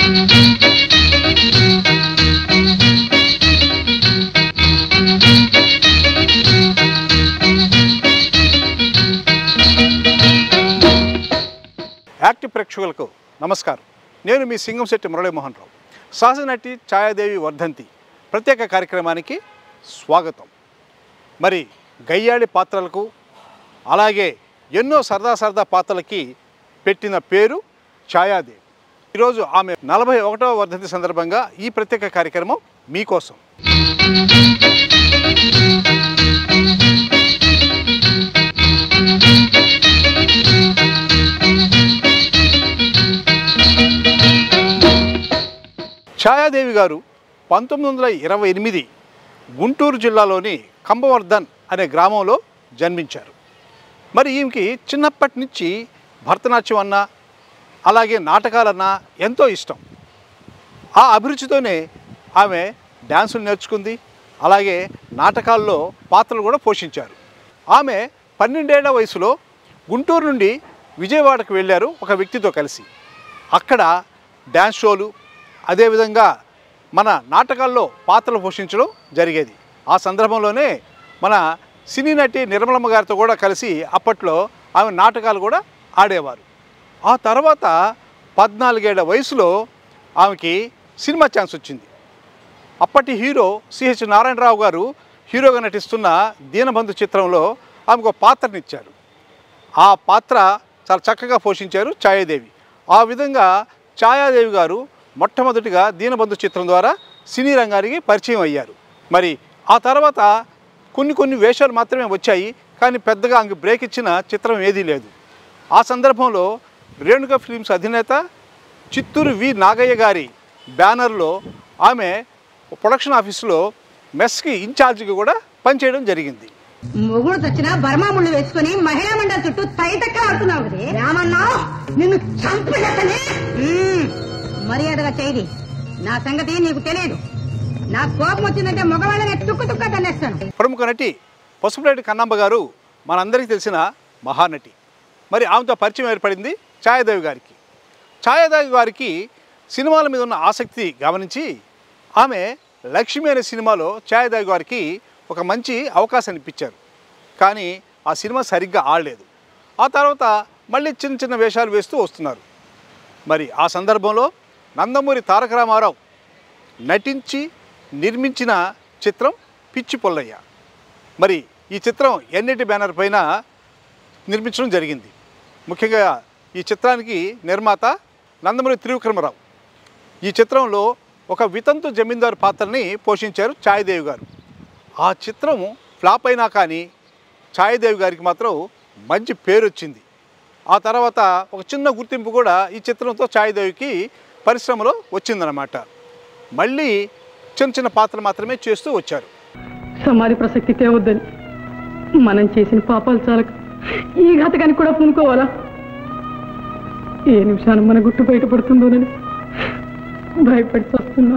Active ప్రేక్షకులకు నమస్కారం నేను మీ సింగంశెట్టి మురళీమోహన్ రావు సహజనటి ఛాయాదేవి వర్ధంతి ప్రత్యేక కార్యక్రమానికి స్వాగతం మరి గయ్యాళి పాత్రలకు అలాగే ఎన్నో సరదా సరదా పాత్రలకి పెట్టిన పేరు ఛాయాదేవి ఈరోజు ఆమె నలభై ఒకటవ వర్ధంతి సందర్భంగా ఈ ప్రత్యేక కార్యక్రమం మీకోసం ఛాయాదేవి గారు పంతొమ్మిది వందల ఇరవై ఎనిమిది గుంటూరు జిల్లాలోని కంబవర్ధన్ అనే గ్రామంలో జన్మించారు మరి ఈమెకి చిన్నప్పటి నుంచి భరతనాట్యం అన్నా అలాగే నాటకాలన్నా ఎంతో ఇష్టం ఆ అభిరుచితోనే ఆమె డ్యాన్సులు నేర్చుకుంది అలాగే నాటకాల్లో పాత్రలు కూడా పోషించారు ఆమె పన్నెండేళ్ల వయసులో గుంటూరు నుండి విజయవాడకు వెళ్ళారు ఒక వ్యక్తితో కలిసి అక్కడ డ్యాన్స్ షోలు అదేవిధంగా మన నాటకాల్లో పాత్రలు పోషించడం జరిగేది ఆ సందర్భంలోనే మన సినీ నటి నిర్మలమ్మ గారితో కూడా కలిసి అప్పట్లో ఆమె నాటకాలు కూడా ఆడేవారు ఆ తర్వాత పద్నాలుగేళ్ల వయసులో ఆమెకి సినిమా ఛాన్స్ వచ్చింది అప్పటి హీరో సిహెచ్ నారాయణరావు గారు హీరోగా నటిస్తున్న దీనబంధు చిత్రంలో ఆమెకు ఒక పాత్రనిచ్చారు ఆ పాత్ర చాలా చక్కగా పోషించారు ఛాయాదేవి ఆ విధంగా ఛాయాదేవి గారు మొట్టమొదటిగా దీనబంధు చిత్రం ద్వారా సినీ రంగానికి పరిచయం అయ్యారు మరి ఆ తర్వాత కొన్ని కొన్ని వేషాలు మాత్రమే వచ్చాయి కానీ పెద్దగా ఆమెకు బ్రేక్ ఇచ్చిన చిత్రం ఏదీ లేదు ఆ సందర్భంలో రేణుక ఫిలిమ్స్ అధినేత చిత్తూరు వి నాగయ్య గారి బ్యానర్లో ఆమె ప్రొడక్షన్ ఆఫీసులో మెస్కి ఇన్ఛార్జిగా కూడా పనిచేయడం జరిగింది మొగుడు చచ్చిన బర్మా ముళ్ళు వేసుకుని మహిళా మండలి చుట్టూ తైతక్క ఆడుతున్నావు కదే రామన్నా నిన్ను చంపినతనే మర్యాదగా చేయది నా సంగతి నీకు తెలియదు నా కోపం వచ్చిందంటే మగవాళ్ళని తుక్కు తుక్క తన్నేస్తాను ప్రముఖ నటి పసుపులేటి కన్నమ్మ గారు మనందరికీ తెలిసిన మహానటి మరి ఆమెతో పరిచయం ఏర్పడింది ఛాయాదేవి గారికి ఛాయాదేవి గారికి సినిమాల మీద ఉన్న ఆసక్తి గమనించి ఆమె లక్ష్మి అనే సినిమాలో ఛాయాదేవి గారికి ఒక మంచి అవకాశాన్ని ఇప్పించారు కానీ ఆ సినిమా సరిగ్గా ఆడలేదు ఆ తర్వాత మళ్ళీ చిన్న చిన్న వేషాలు వేస్తూ వస్తున్నారు మరి ఆ సందర్భంలో నందమూరి తారక రామారావు నటించి నిర్మించిన చిత్రం పిచ్చి పొల్లయ్య మరి ఈ చిత్రం ఎన్నిటి బ్యానర్ పైన నిర్మించడం జరిగింది ముఖ్యంగా ఈ చిత్రానికి నిర్మాత నందమూరి త్రివిక్రమరావు ఈ చిత్రంలో ఒక వితంతు జమీందారు పాత్రని పోషించారు ఛాయదేవి గారు ఆ చిత్రం ఫ్లాప్ అయినా కానీ ఛాయదేవి గారికి మాత్రం మంచి పేరు వచ్చింది ఆ తర్వాత ఒక చిన్న గుర్తింపు కూడా ఈ చిత్రంతో ఛాయదేవికి పరిశ్రమలో వచ్చిందనమాట మళ్ళీ చిన్న చిన్న పాత్రలు మాత్రమే చేస్తూ వచ్చారు సమాధి ప్రసక్తి తేవద్దని మనం చేసిన పాపాలు చాలక ఈ ఘాతకానికి కూడా పూనుకోవాలా ఏ నిమిషాన మన గుట్టు బయటపడుతుందోనని భయపడి వస్తున్నా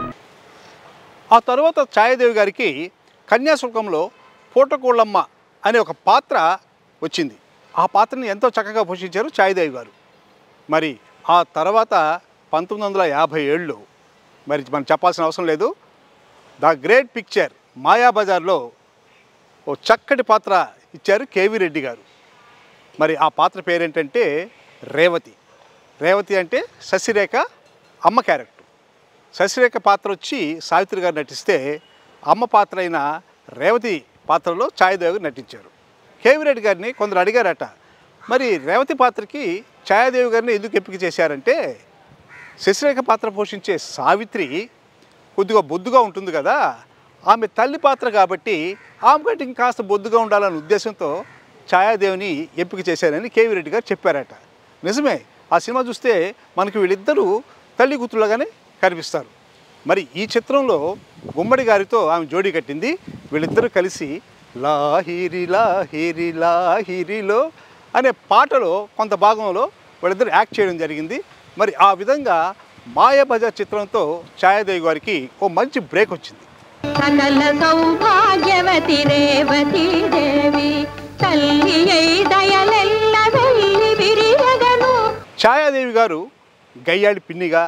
ఆ తర్వాత ఛాయాదేవి గారికి కన్యాశుల్కంలో పూటకోళ్ళమ్మ అనే ఒక పాత్ర వచ్చింది ఆ పాత్రని ఎంతో చక్కగా పోషించారు ఛాయాదేవి గారు మరి ఆ తర్వాత పంతొమ్మిది వందల యాభై ఏళ్ళు మరి మనం చెప్పాల్సిన అవసరం లేదు ద గ్రేట్ పిక్చర్ మాయాబజార్లో ఓ చక్కటి పాత్ర ఇచ్చారు కేవీ రెడ్డి గారు మరి ఆ పాత్ర పేరేంటంటే రేవతి రేవతి అంటే శశిరేఖ అమ్మ క్యారెక్టర్ శశిరేఖ పాత్ర వచ్చి సావిత్రి గారు నటిస్తే అమ్మ పాత్ర అయిన రేవతి పాత్రలో ఛాయాదేవి గారు నటించారు కేవీ రెడ్డి గారిని కొందరు అడిగారట మరి రేవతి పాత్రకి ఛాయాదేవి గారిని ఎందుకు ఎంపిక చేశారంటే శశిరేఖ పాత్ర పోషించే సావిత్రి కొద్దిగా బొద్దుగా ఉంటుంది కదా ఆమె తల్లి పాత్ర కాబట్టి ఆమె కంటే ఇంకాస్త బొద్దుగా ఉండాలనే ఉద్దేశంతో ఛాయాదేవిని ఎంపిక చేశారని కేవీ రెడ్డి గారు చెప్పారట నిజమే ఆ సినిమా చూస్తే మనకి వీళ్ళిద్దరూ తల్లి కూతుళ్ళగానే కనిపిస్తారు మరి ఈ చిత్రంలో గుమ్మడి గారితో ఆమె జోడీ కట్టింది వీళ్ళిద్దరూ కలిసి లాహిరి లాహిరి లాహిరిలో అనే పాటలో కొంత భాగంలో వాళ్ళిద్దరు యాక్ట్ చేయడం జరిగింది మరి ఆ విధంగా మాయాబజార్ చిత్రంతో ఛాయాదేవి గారికి ఓ మంచి బ్రేక్ వచ్చింది సకల సౌభాగ్యవతి రేవతి దేవి తల్లి అయి దయలెల్ల వెళ్ళి విరియగను ఛాయాదేవి గారు గయ్యాడి పిన్నిగా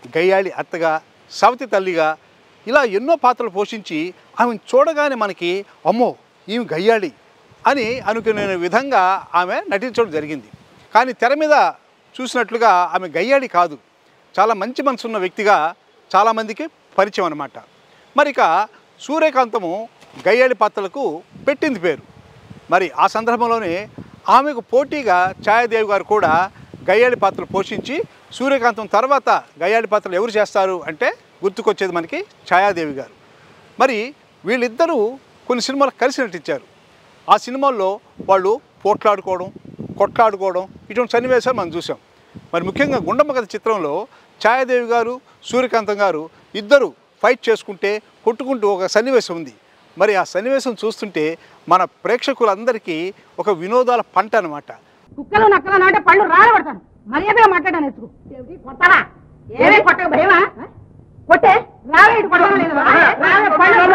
గయ్యాళి అత్తగా సవతి తల్లిగా ఇలా ఎన్నో పాత్రలు పోషించి ఆమెను చూడగానే మనకి అమ్మో ఈమె గయ్యాళి అని అనుకునే విధంగా ఆమె నటించడం జరిగింది కానీ తెర మీద చూసినట్లుగా ఆమె గయ్యాళి కాదు చాలా మంచి మనసున్న వ్యక్తిగా చాలామందికి పరిచయం అనమాట మరి ఇక సూర్యకాంతము గయ్యాళి పాత్రలకు పెట్టింది పేరు మరి ఆ సందర్భంలోనే ఆమెకు పోటీగా ఛాయాదేవి గారు కూడా గయ్యాళి పాత్రలు పోషించి సూర్యకాంతం తర్వాత గయ్యాళి పాత్రలు ఎవరు చేస్తారు అంటే గుర్తుకొచ్చేది మనకి ఛాయాదేవి గారు మరి వీళ్ళిద్దరూ కొన్ని సినిమాలు కలిసి నటించారు ఆ సినిమాల్లో వాళ్ళు పోట్లాడుకోవడం కొట్లాడుకోవడం ఇటువంటి సన్నివేశాలు మనం చూసాం మరి ముఖ్యంగా గుండమ్మ కథ చిత్రంలో ఛాయాదేవి గారు సూర్యకాంతం గారు ఇద్దరు ఫైట్ చేసుకుంటే కొట్టుకుంటూ ఒక సన్నివేశం ఉంది మరి ఆ సన్నివేశం చూస్తుంటే మన ప్రేక్షకులందరికీ ఒక వినోదాల పంట అనమాట కుక్కలు నక్కలు నాటే పళ్ళు రాలబడతాను మర్యాదగా మాట్లాడాను ఎత్తుకు ఏమిటి కొట్టరా ఏమే కొట్టక భయమా కొట్టే రావేడు కొట్టడం లేదు రావే, పళ్ళు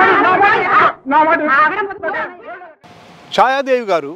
రావే. ఆగడం మొదలు. ఛాయాదేవి గారు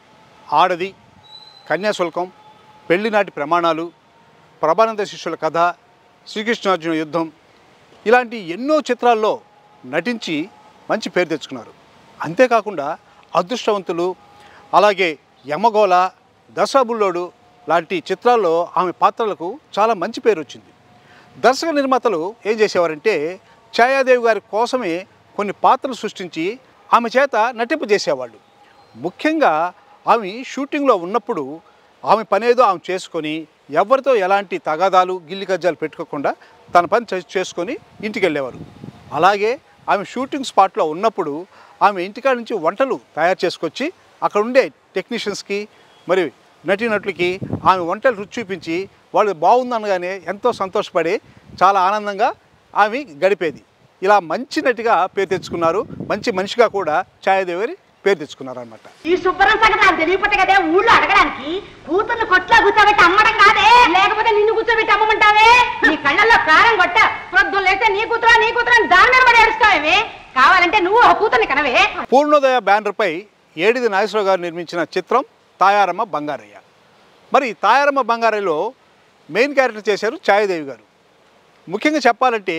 ఆడది కన్యాశుల్కం పెళ్లినాటి ప్రమాణాలు ప్రభానంద శిష్యుల కథ శ్రీకృష్ణార్జున యుద్ధం ఇలాంటి ఎన్నో చిత్రాల్లో నటించి మంచి పేరు తెచ్చుకున్నారు అంతేకాకుండా అదృష్టవంతులు అలాగే యమగోళ దశాబుల్లోడు లాంటి చిత్రాల్లో ఆమె పాత్రలకు చాలా మంచి పేరు వచ్చింది దర్శక నిర్మాతలు ఏం చేసేవారంటే ఛాయాదేవి గారి కోసమే కొన్ని పాత్రలు సృష్టించి ఆమె చేత నటింపజేసేవాళ్ళు ముఖ్యంగా ఆమె షూటింగ్లో ఉన్నప్పుడు ఆమె పనేదో ఆమె చేసుకొని ఎవరితో ఎలాంటి తగాదాలు గిల్లి కజ్జాలు పెట్టుకోకుండా తన పని చే- చేసుకొని ఇంటికి వెళ్ళేవారు అలాగే ఆమె షూటింగ్ స్పాట్లో ఉన్నప్పుడు ఆమె ఇంటికాడ నుంచి వంటలు తయారు చేసుకొచ్చి అక్కడ ఉండే టెక్నీషియన్స్కి మరి నటీనటులకి ఆమె వంటలు రుచి చూపించి వాళ్ళు బాగుందనగానే ఎంతో సంతోషపడి చాలా ఆనందంగా ఆమె గడిపేది ఇలా మంచి నటిగా పేరు తెచ్చుకున్నారు మంచి మనిషిగా కూడా ఛాయాదేవి గారి పేరు తెచ్చుకున్నారు అనమాట ఈ శుభ్రం సంగతి నాకు తెలియపట్ట కదే ఊళ్ళో అడగడానికి కూతుర్ని కొట్లో కూర్చోబెట్టి అమ్మడం కాదే లేకపోతే నిన్ను కూర్చోబెట్టి అమ్మమంటావే నీ కళ్ళల్లో కారం కొట్ట ప్రొద్దున లేస్తే నీ కూతురా నీ కూతురా అని దాని మీద పడి ఏడుస్తావేమే కావాలంటే నువ్వు ఆ కూతుర్ని కనవే పూర్ణోదయ బ్యానర్పై ఏడిది నాగేశ్వరరావు గారు నిర్మించిన చిత్రం తాయారమ్మ బంగారయ్య మరి ఈ తాయారమ్మ బంగారయ్యలో మెయిన్ క్యారెక్టర్ చేశారు ఛాయాదేవి గారు ముఖ్యంగా చెప్పాలంటే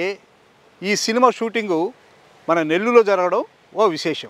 ఈ సినిమా షూటింగు మన నెల్లూరులో జరగడం ఓ విశేషం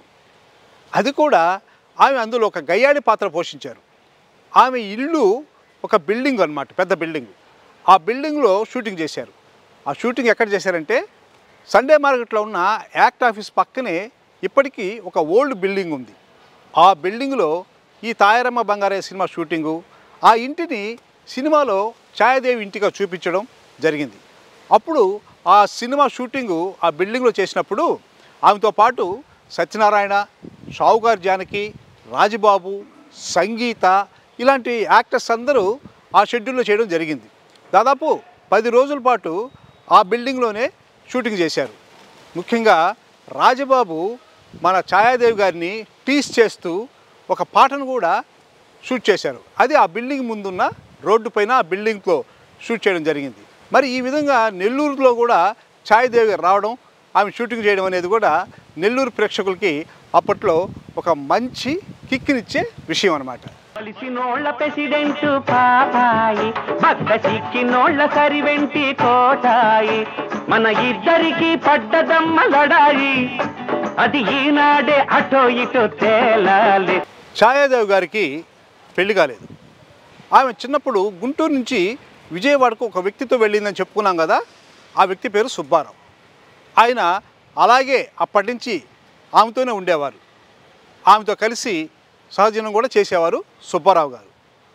అది కూడా ఆమె అందులో ఒక గయ్యాడి పాత్ర పోషించారు ఆమె ఇల్లు ఒక బిల్డింగ్ అన్నమాట పెద్ద బిల్డింగ్ ఆ బిల్డింగ్లో షూటింగ్ చేశారు ఆ షూటింగ్ ఎక్కడ చేశారంటే సండే మార్కెట్లో ఉన్న యాక్ట్ ఆఫీస్ పక్కనే ఇప్పటికీ ఒక ఓల్డ్ బిల్డింగ్ ఉంది ఆ బిల్డింగ్లో ఈ తాయారమ్మ బంగారయ్య సినిమా షూటింగు ఆ ఇంటిని సినిమాలో ఛాయాదేవి ఇంటిగా చూపించడం జరిగింది అప్పుడు ఆ సినిమా షూటింగు ఆ బిల్డింగ్లో చేసినప్పుడు ఆమెతో పాటు సత్యనారాయణ షావుకార్ జానకి రాజబాబు సంగీత ఇలాంటి యాక్టర్స్ అందరూ ఆ షెడ్యూల్లో చేయడం జరిగింది దాదాపు పది రోజుల పాటు ఆ బిల్డింగ్లోనే షూటింగ్ చేశారు ముఖ్యంగా రాజబాబు మన ఛాయాదేవి గారిని టీస్ చేస్తూ ఒక పాటను కూడా షూట్ చేశారు అది ఆ బిల్డింగ్ ముందున్న రోడ్డు పైన ఆ బిల్డింగ్లో షూట్ చేయడం జరిగింది మరి ఈ విధంగా నెల్లూరులో కూడా ఛాయాదేవి గారు రావడం ఆమె షూటింగ్ చేయడం అనేది కూడా నెల్లూరు ప్రేక్షకులకి అప్పట్లో ఒక మంచి కిక్కినిచ్చే విషయం అనమాట కలిసినోళ్ళ ప్రెసిడెంట్ పాపాయి బద్ద సిక్కినోళ్ళ సరివెంటి కోటాయి మన ఇద్దరికి పడ్డదమ్మ లడాయి అది ఈనాడే అటో ఇటో తేలాలి ఛాయాదేవి గారికి పెళ్లి కాలేదు ఆమె చిన్నప్పుడు గుంటూరు నుంచి విజయవాడకు ఒక వ్యక్తితో వెళ్ళిందని చెప్పుకున్నాం కదా ఆ వ్యక్తి పేరు సుబ్బారావు ఆయన అలాగే అప్పటి నుంచి ఆమెతోనే ఉండేవారు ఆమెతో కలిసి సహజీవనం కూడా చేసేవారు సుబ్బారావు గారు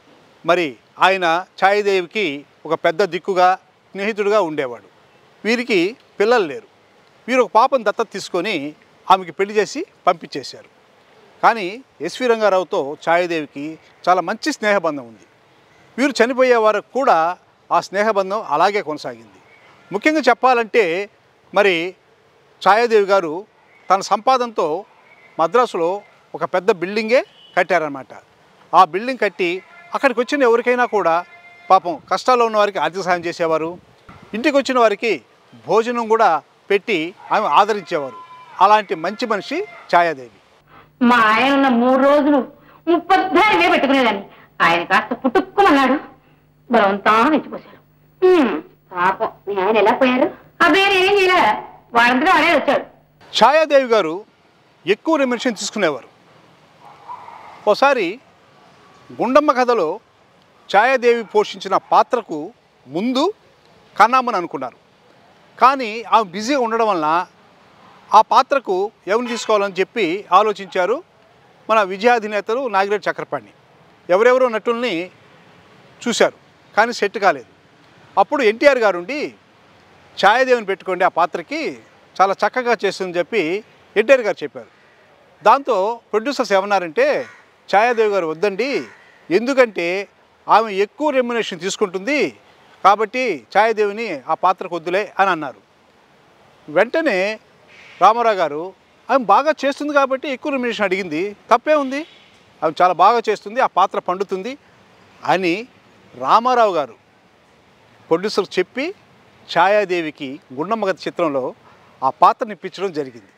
మరి ఆయన ఛాయాదేవికి ఒక పెద్ద దిక్కుగా స్నేహితుడిగా ఉండేవాడు వీరికి పిల్లలు లేరు వీరు ఒక పాపను దత్తత తీసుకొని ఆమెకి పెళ్లి చేసి పంపించేశారు కానీ ఎస్వి రంగారావుతో ఛాయాదేవికి చాలా మంచి స్నేహబంధం ఉంది వీరు చనిపోయే వరకు కూడా ఆ స్నేహబంధం అలాగే కొనసాగింది ముఖ్యంగా చెప్పాలంటే మరి ఛాయాదేవి గారు తన సంపాదనతో మద్రాసులో ఒక పెద్ద బిల్డింగే కట్టారనమాట ఆ బిల్డింగ్ కట్టి అక్కడికి వచ్చిన ఎవరికైనా కూడా పాపం కష్టాల్లో ఉన్న వారికి ఆర్థిక సహాయం చేసేవారు ఇంటికి వచ్చిన వారికి భోజనం కూడా పెట్టి ఆమె ఆదరించేవారు అలాంటి మంచి మనిషి ఛాయాదేవి మా ఆయన ఉన్న మూడు రోజులు ముప్పద్దాయివే పెట్టుకునేదాన్ని ఆయన కాస్త పుట్టుక్కుమన్నాడు బలవంతా నెచ్చిపోశాడు హ్మ్, పాపం మీ ఆయన ఎలా పోయారు అబ్బాయి ఏం చేయలే వాళ్ళందరూ అడే వచ్చాడు ఛాయాదేవి గారు ఎక్కువ రెమ్యునేషన్ తీసుకునేవారు ఓసారి గుండమ్మ కథలో ఛాయాదేవి పోషించిన పాత్రకు ముందు కన్నామని అనుకున్నారు కానీ ఆమె బిజీగా ఉండడం వలన ఆ పాత్రకు ఎవరిని తీసుకోవాలని చెప్పి ఆలోచించారు మన విజయాధినేతలు నాగిరెడ్డి చక్రపాణి ఎవరెవరో నటుల్ని చూశారు కానీ సెట్ కాలేదు అప్పుడు ఎన్టీఆర్ గారు ఉండి ఛాయాదేవిని పెట్టుకోండి ఆ పాత్రకి చాలా చక్కగా చేస్తుందని చెప్పి ఎన్టీఆర్ గారు చెప్పారు దాంతో ప్రొడ్యూసర్స్ ఏమన్నారంటే ఛాయాదేవి గారు వద్దండి ఎందుకంటే ఆమె ఎక్కువ రెమ్యునేషన్ తీసుకుంటుంది కాబట్టి ఛాయాదేవిని ఆ పాత్రకు వద్దులే అని అన్నారు వెంటనే రామారావు గారు ఆమె బాగా చేస్తుంది కాబట్టి ఎక్కువ రెమ్యునేషన్ అడిగింది తప్పే ఉంది ఆమె చాలా బాగా చేస్తుంది ఆ పాత్ర పండుతుంది అని రామారావు గారు ప్రొడ్యూసర్ చెప్పి ఛాయాదేవికి గుండమ్మ కథ చిత్రంలో ఆ పాత్రని ఇప్పించడం జరిగింది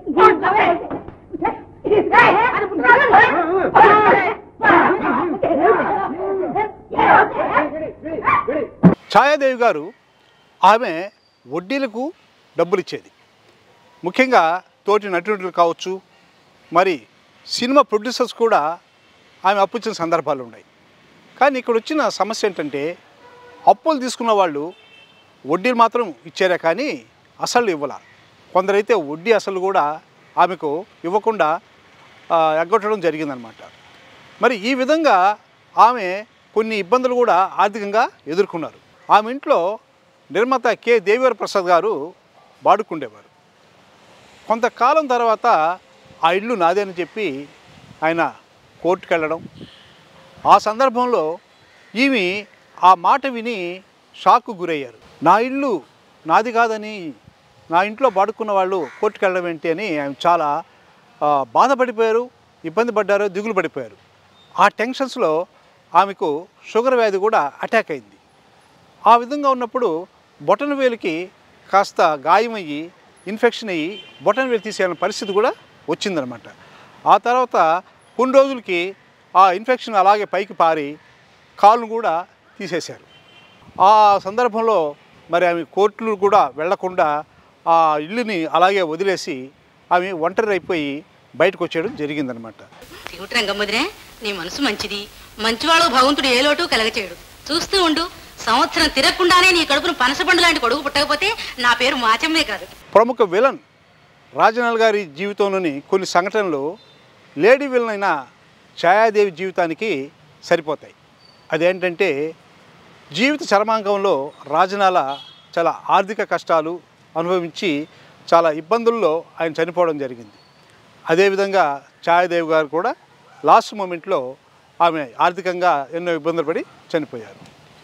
ఛాయాదేవి గారు ఆమె వడ్డీలకు డబ్బులు ఇచ్చేది ముఖ్యంగా తోటి నటులు కావచ్చు మరి సినిమా ప్రొడ్యూసర్స్ కూడా ఆమె అప్పు ఇచ్చిన సందర్భాలు ఉన్నాయి కానీ ఇక్కడ వచ్చిన సమస్య ఏంటంటే అప్పులు తీసుకున్న వాళ్ళు వడ్డీలు మాత్రం ఇచ్చారే కానీ అసలు ఇవ్వాల కొందరైతే వడ్డీ అసలు కూడా ఆమెకు ఇవ్వకుండా ఆ, ఎగ్గొట్టడం జరిగిందనమాట మరి ఈ విధంగా ఆమె కొన్ని ఇబ్బందులు కూడా ఆర్థికంగా ఎదుర్కొన్నారు ఆమె ఇంట్లో నిర్మాత కె దేవివర ప్రసాద్ గారు వాడుకుండేవారు కొంతకాలం తర్వాత ఆ ఇల్లు నాదే అని చెప్పి ఆయన కోర్టుకు వెళ్ళడం ఆ సందర్భంలో ఈమె ఆ మాట విని షాక్కు గురయ్యారు నా ఇల్లు నాది కాదని నా ఇంట్లో పడుకున్న వాళ్ళు కోర్టుకు వెళ్ళడం ఏంటి అని ఆయన చాలా ఆ, బాధపడిపోయారు ఇబ్బంది పడ్డారు దిగులు పడిపోయారు ఆ టెన్షన్స్లో ఆమెకు షుగర్ వ్యాధి కూడా అటాక్ అయింది ఆ విధంగా ఉన్నప్పుడు బొటన వేలుకి కాస్త గాయమయ్యి ఇన్ఫెక్షన్ అయ్యి బొటన వేలు తీసేయాలని పరిస్థితి కూడా వచ్చిందనమాట ఆ తర్వాత కొన్ని రోజులకి ఆ ఇన్ఫెక్షన్ అలాగే పైకి పారి కాలును కూడా తీసేశారు ఆ సందర్భంలో మరి ఆమె కోర్టులు కూడా వెళ్లకుండా ఆ ఇల్లుని అలాగే వదిలేసి ఆమె ఒంటరి అయిపోయి బయటకు వచ్చేయడం జరిగిందనమాట ఏమిటి రంగమ్మదినే నీ మనసు మంచిది మంచివాడు భగవంతుడు ఏ లోటు కలగచేయడు చూస్తూ ఉండు సంవత్సరం తిరగకుండానే నీ కడుపును పనసపండు లాంటి కొడుకు పుట్టకపోతే నా పేరు మాచమ్మే కాదు ప్రముఖ విలన్ రాజనాల్ గారి జీవితంలోని కొన్ని సంఘటనలు లేడీ విలన్ అయిన ఛాయాదేవి జీవితానికి సరిపోతాయి అదేంటంటే జీవిత చరమాంకంలో రాజనాల చాలా ఆర్థిక కష్టాలు అనుభవించి చాలా ఇబ్బందుల్లో ఆయన చనిపోవడం జరిగింది అదేవిధంగా ఛాయాదేవి గారు కూడా లాస్ట్ మూమెంట్లో ఆమె ఆర్థికంగా ఎన్నో ఇబ్బందులు పడి చనిపోయారు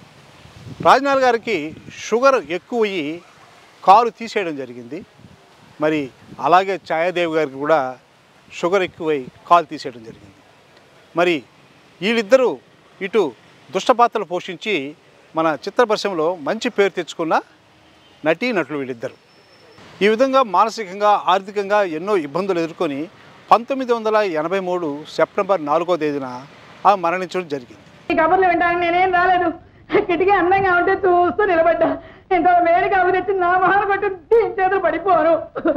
రాజనాల్ గారికి షుగర్ ఎక్కువయ్యి కాలు తీసేయడం జరిగింది మరి అలాగే ఛాయాదేవి గారికి కూడా షుగర్ ఎక్కువై కాలు తీసేయడం జరిగింది మరి వీళ్ళిద్దరూ ఇటు దుష్టపాత్రలు పోషించి మన చిత్ర పరిశ్రమలో మంచి పేరు తెచ్చుకున్న నటీ నటులు వీళ్ళిద్దరు ఈ విధంగా మానసికంగా ఆర్థికంగా ఎన్నో ఇబ్బందులు ఎదుర్కొని పంతొమ్మిది వందల ఎనభై మూడు సెప్టెంబర్ నాలుగో తేదీన ఆమె మరణించడం జరిగింది ఈ కబుర్లు వినడానికి నేనేం రాలేదు కిటికీ అందంగా ఉంటే చూస్తూ నిలబడ్డా ఇంత వేడి కబురు తెచ్చి నా మహాన కొట్టి దీని చేతులు పడిపోను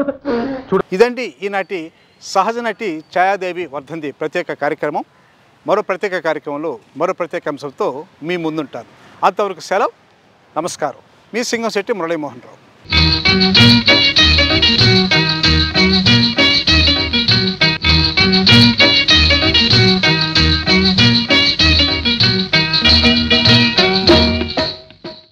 ఇదండి ఈనాటి సహజ నటి ఛాయాదేవి వర్ధంతి ప్రత్యేక కార్యక్రమం మరో ప్రత్యేక కార్యక్రమంలో మరో ప్రత్యేక అంశంతో మీ ముందుంటాను అంతవరకు సెలవు నమస్కారం మీ సింగం శెట్టి మురళీమోహన్ రావు